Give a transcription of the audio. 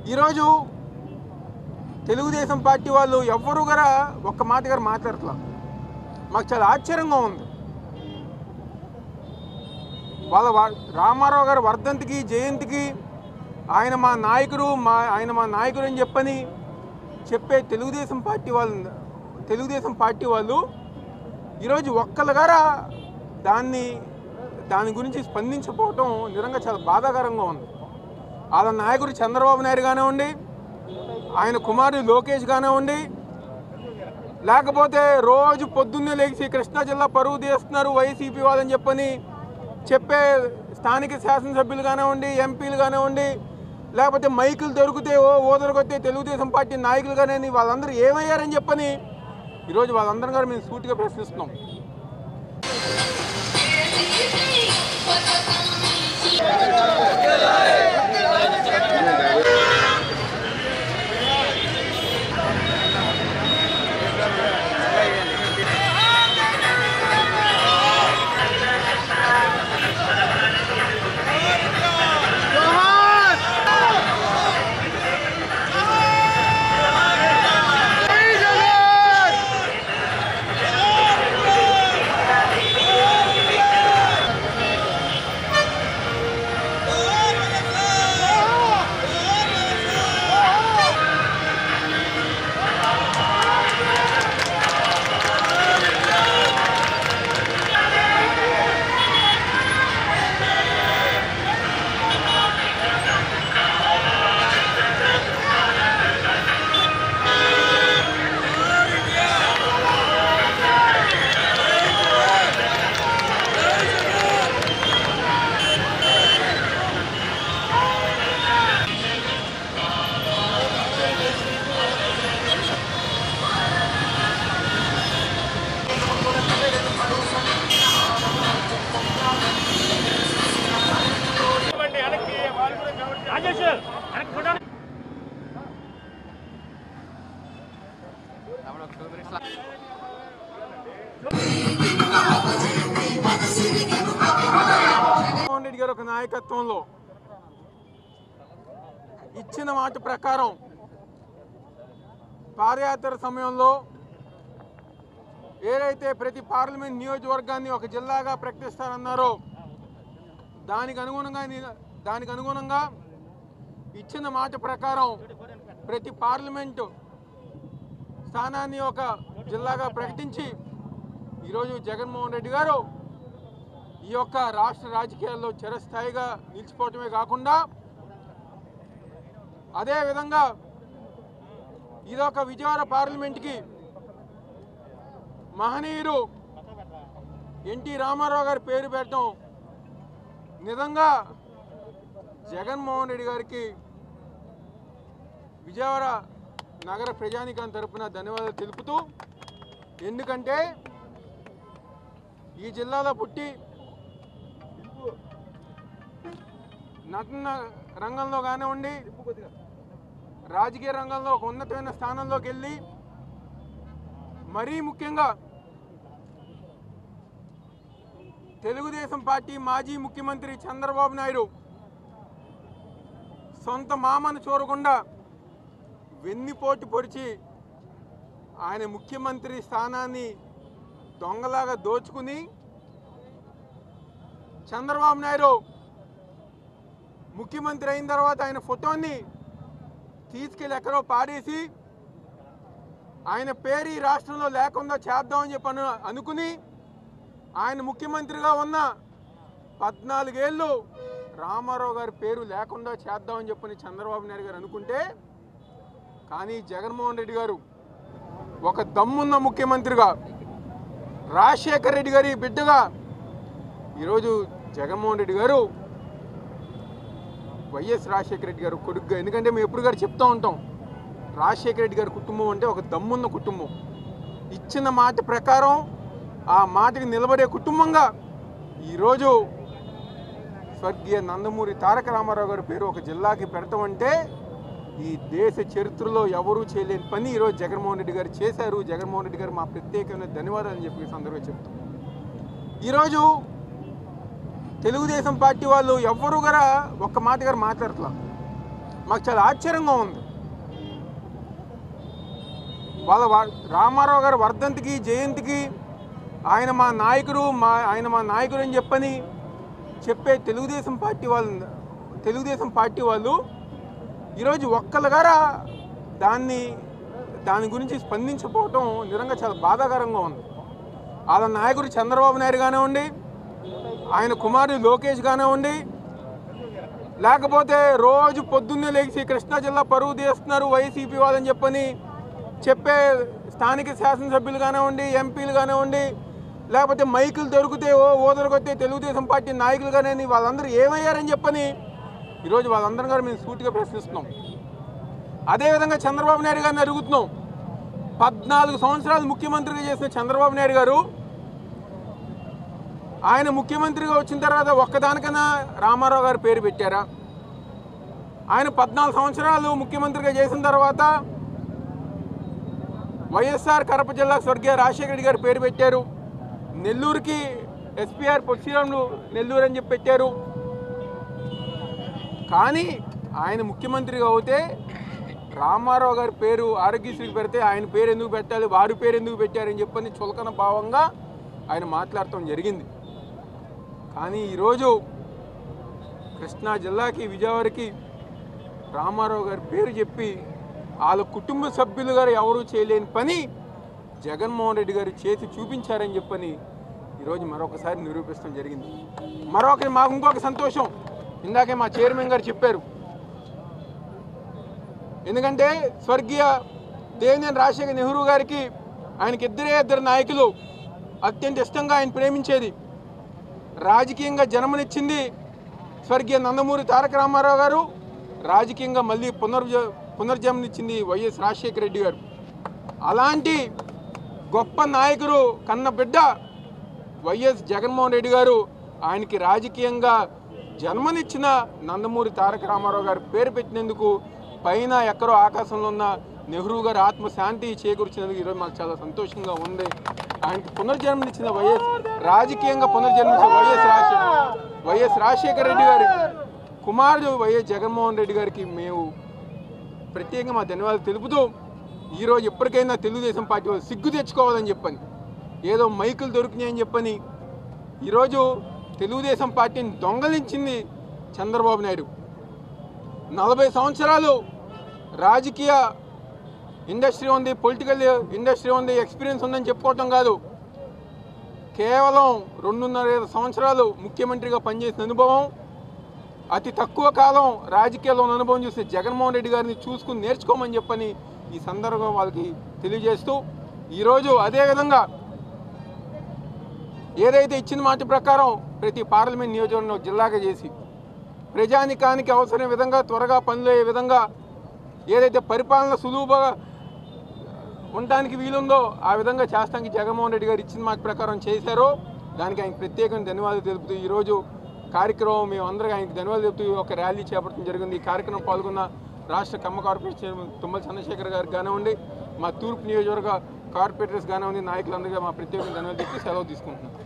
ఈరోజు తెలుగుదేశం పార్టీ వాళ్ళు ఎవ్వరు కూడా ఒక్క మాట గారు మాట్లాడట్లా మాకు చాలా ఆశ్చర్యంగా ఉంది వాళ్ళ వా- రామారావు గారి వర్ధంతికి జయంతికి ఆయన మా నాయకుడు మా ఆయన మా నాయకుడు అని చెప్పని చెప్పే తెలుగుదేశం పార్టీ వాళ్ళు తెలుగుదేశం పార్టీ వాళ్ళు ఈరోజు ఒక్కలుగారా దాన్ని దాని గురించి స్పందించకపోవటం నిజంగా చాలా బాధాకరంగా ఉంది వాళ్ళ నాయకుడు చంద్రబాబు నాయుడు కానివ్వండి ఆయన కుమారుడు లోకేష్ కానివ్వండి లేకపోతే రోజు పొద్దున్నే లేచి కృష్ణా జిల్లా పరువు తీస్తున్నారు వైసీపీ వాళ్ళని చెప్పని చెప్పే స్థానిక శాసనసభ్యులు కానివ్వండి ఎంపీలు కానివ్వండి లేకపోతే మైకులు దొరికితే ఓ ఓదరగొత్తే తెలుగుదేశం పార్టీ నాయకులు కానీ వాళ్ళందరూ ఏమయ్యారని చెప్పని ఈరోజు వాళ్ళందరం గారు మేము సూటిగా ప్రశ్నిస్తున్నాం రాజేష్ వెనక్కి ఫోటో జగన్మోహన్ రెడ్డి గారి ఒక నాయకత్వంలో ఇచ్చిన మాట ప్రకారం పాదయాత్ర సమయంలో ఏదైతే ప్రతి పార్లమెంట్ నియోజకవర్గాన్ని ఒక జిల్లాగా ప్రకటిస్తారన్నారో దానికి అనుగుణంగా ని- దానికి అనుగుణంగా ఇచ్చిన మాట ప్రకారం ప్రతి పార్లమెంటు స్థానాన్ని ఒక జిల్లాగా ప్రకటించి ఈరోజు జగన్మోహన్ రెడ్డి గారు ఈ యొక్క రాష్ట్ర రాజకీయాల్లో చిరస్థాయిగా నిలిచిపోవటమే కాకుండా అదేవిధంగా ఇదొక విజయవాడ పార్లమెంట్కి మహనీయుడు ఎన్టీ రామారావు గారి పేరు పెట్టడం నిజంగా జగన్మోహన్ రెడ్డి గారికి విజయవాడ నగర ప్రజానికం తరపున ధన్యవాదాలు తెలుపుతూ ఎందుకంటే ఈ జిల్లాలో పుట్టి నటన రంగంలో కానివ్వండి రాజకీయ రంగంలో ఒక ఉన్నతమైన స్థానంలోకి వెళ్ళి మరీ ముఖ్యంగా తెలుగుదేశం పార్టీ మాజీ ముఖ్యమంత్రి చంద్రబాబు నాయుడు సొంత మామను చూడకుండా వెన్నిపోటు పొడిచి ఆయన ముఖ్యమంత్రి స్థానాన్ని దొంగలాగా దోచుకుని చంద్రబాబు నాయుడు ముఖ్యమంత్రి అయిన తర్వాత ఆయన ఫోటోని తీసుకెళ్ళి ఎక్కడో పాడేసి ఆయన పేరు ఈ రాష్ట్రంలో లేకుండా చేద్దామని చెప్పి అను అనుకుని ఆయన ముఖ్యమంత్రిగా ఉన్న పద్నాలుగేళ్ళు రామారావు గారి పేరు లేకుండా చేద్దామని చెప్పని చంద్రబాబు నాయుడు గారు అనుకుంటే కానీ జగన్మోహన్ రెడ్డి గారు ఒక దమ్మున్న ముఖ్యమంత్రిగా రాజశేఖర్ రెడ్డి గారి బిడ్డగా ఈరోజు జగన్మోహన్ రెడ్డి గారు వైఎస్ రాజశేఖర రెడ్డి గారు కొడుకుగా ఎందుకంటే మేము ఎప్పుడు గారు చెప్తూ ఉంటాం రాజశేఖర రెడ్డి గారి కుటుంబం అంటే ఒక దమ్మున్న కుటుంబం ఇచ్చిన మాట ప్రకారం ఆ మాటకి నిలబడే కుటుంబంగా ఈరోజు స్వర్గీయ నందమూరి తారక రామారావు గారి పేరు ఒక జిల్లాకి పెడతామంటే ఈ దేశ చరిత్రలో ఎవరూ చేయలేని పని ఈరోజు జగన్మోహన్ రెడ్డి గారు చేశారు జగన్మోహన్ రెడ్డి గారు మా ప్రత్యేకమైన ధన్యవాదాలు అని చెప్పి ఈ సందర్భంగా చెప్తాం ఈరోజు తెలుగుదేశం పార్టీ వాళ్ళు ఎవ్వరు కూడా ఒక్క మాట గారు మాట్లాడట్లా మాకు చాలా ఆశ్చర్యంగా ఉంది వాళ్ళ వా- రామారావు గారి వర్ధంతికి జయంతికి ఆయన మా నాయకుడు మా ఆయన మా నాయకుడు అని చెప్పని చెప్పే తెలుగుదేశం పార్టీ వాళ్ళు తెలుగుదేశం పార్టీ వాళ్ళు ఈరోజు ఒక్కలుగారా దాన్ని దాని గురించి స్పందించకపోవటం నిజంగా చాలా బాధాకరంగా ఉంది వాళ్ళ నాయకుడు చంద్రబాబు నాయుడు కానివ్వండి ఆయన కుమారుడు లోకేష్ కానివ్వండి లేకపోతే రోజు పొద్దున్నే లేచి కృష్ణా జిల్లా పరువు తీస్తున్నారు వైసీపీ వాళ్ళని చెప్పని చెప్పే స్థానిక శాసనసభ్యులు కానివ్వండి ఎంపీలు కానివ్వండి లేకపోతే మైకులు దొరికితే ఓ ఓదరగొత్తే తెలుగుదేశం పార్టీ నాయకులు కానీ వాళ్ళందరూ ఏమయ్యారని చెప్పని ఈరోజు వాళ్ళందరం గారు మేము సూటిగా ప్రశ్నిస్తున్నాం అదేవిధంగా చంద్రబాబు నాయుడు గారిని అడుగుతున్నాం పద్నాలుగు సంవత్సరాలు ముఖ్యమంత్రిగా చేసిన చంద్రబాబు నాయుడు గారు ఆయన ముఖ్యమంత్రిగా వచ్చిన తర్వాత ఒక్కదానికైనా రామారావు గారి పేరు పెట్టారా ఆయన పద్నాలుగు సంవత్సరాలు ముఖ్యమంత్రిగా చేసిన తర్వాత వైఎస్ఆర్ కడప జిల్లా స్వర్గీయ రాజశేఖర రెడ్డి గారి పేరు పెట్టారు నెల్లూరుకి ఎస్పీఆర్ పొట్టిశ్రీరాములు నెల్లూరు అని చెప్పి పెట్టారు కానీ ఆయన ముఖ్యమంత్రిగా అవుతే రామారావు గారి పేరు ఆరోగ్యశ్రీకి పెడితే ఆయన పేరు ఎందుకు పెట్టాలి వారి పేరు ఎందుకు పెట్టారని చెప్పని చులకన భావంగా ఆయన మాట్లాడటం జరిగింది కానీ ఈరోజు కృష్ణా జిల్లాకి విజయవాడకి రామారావు గారి పేరు చెప్పి వాళ్ళ కుటుంబ సభ్యులు గారు ఎవరూ చేయలేని పని జగన్మోహన్ రెడ్డి గారు చేసి చూపించారని చెప్పని ఈరోజు మరొకసారి నిరూపిస్తాం జరిగింది మరొక మాకు ఇంకొక సంతోషం ఇందాకే మా చైర్మన్ గారు చెప్పారు ఎందుకంటే స్వర్గీయ దేవినేని రాజశేఖర నెహ్రూ గారికి ఆయనకి ఇద్దరే ఇద్దరు నాయకులు అత్యంత ఇష్టంగా ఆయన ప్రేమించేది రాజకీయంగా జన్మనిచ్చింది స్వర్గీయ నందమూరి తారక రామారావు గారు రాజకీయంగా మళ్ళీ పునర్జ పునర్జన్మనిచ్చింది వైఎస్ రాజశేఖర రెడ్డి గారు అలాంటి గొప్ప నాయకుడు కన్న బిడ్డ వైఎస్ జగన్మోహన్ రెడ్డి గారు ఆయనకి రాజకీయంగా జన్మనిచ్చిన నందమూరి తారక రామారావు గారు పేరు పెట్టినందుకు పైన ఎక్కడో ఆకాశంలో ఉన్న నెహ్రూ గారి ఆత్మ శాంతి చేకూర్చినందుకు ఈరోజు మాకు చాలా సంతోషంగా ఉంది ఆయనకి పునర్జన్మనిచ్చిన వైఎస్ రాజకీయంగా పునర్జన్మించిన వైఎస్ రాజశేఖర వైఎస్ రాజశేఖర రెడ్డి గారి కుమారుడు వైఎస్ జగన్మోహన్ రెడ్డి గారికి మేము ప్రత్యేకంగా మా ధన్యవాదాలు తెలుపుతూ ఈరోజు ఎప్పటికైనా తెలుగుదేశం పార్టీ వాళ్ళు సిగ్గు తెచ్చుకోవాలని చెప్పని ఏదో మైకులు దొరికినాయని చెప్పని ఈరోజు తెలుగుదేశం పార్టీని దొంగలించింది చంద్రబాబు నాయుడు నలభై సంవత్సరాలు రాజకీయ ఇండస్ట్రీ ఉంది పొలిటికల్ ఇండస్ట్రీ ఉంది ఎక్స్పీరియన్స్ ఉందని చెప్పుకోవటం కాదు కేవలం రెండున్నర ఐదు సంవత్సరాలు ముఖ్యమంత్రిగా పనిచేసిన అనుభవం అతి తక్కువ కాలం రాజకీయాల్లో ఉన్న అనుభవం చూసి జగన్మోహన్ రెడ్డి గారిని చూసుకుని నేర్చుకోమని చెప్పని ఈ సందర్భంగా వాళ్ళకి తెలియజేస్తూ ఈరోజు అదేవిధంగా ఏదైతే ఇచ్చిన మాట ప్రకారం ప్రతి పార్లమెంట్ నియోజకవర్గంలో ఒక జిల్లాగా చేసి ప్రజానికానికి అవసరమైన విధంగా త్వరగా పనులు అయ్యే విధంగా ఏదైతే పరిపాలన సులువుగా ఉండడానికి వీలుందో ఆ విధంగా చేస్తానికి జగన్మోహన్ రెడ్డి గారు ఇచ్చిన మాట ప్రకారం చేశారో దానికి ఆయనకు ప్రత్యేకంగా ధన్యవాదాలు తెలుపుతూ ఈరోజు కార్యక్రమం మేము అందరికీ ఆయనకు ధన్యవాదాలు చెబుతూ ఈ ఒక ర్యాలీ చేపట్టడం జరిగింది ఈ కార్యక్రమం పాల్గొన్న రాష్ట్ర కమ్మ కార్పొరేషన్ చైర్మన్ తుమ్మల చంద్రశేఖర్ గారికి కానివ్వండి మా తూర్పు నియోజకవర్గ కార్పొరేటర్స్ కానివ్వండి నాయకులందరికీ మా ప్రత్యేకంగా ధన్యవాదాలు చెప్పి సెలవు తీసుకుంటున్నాం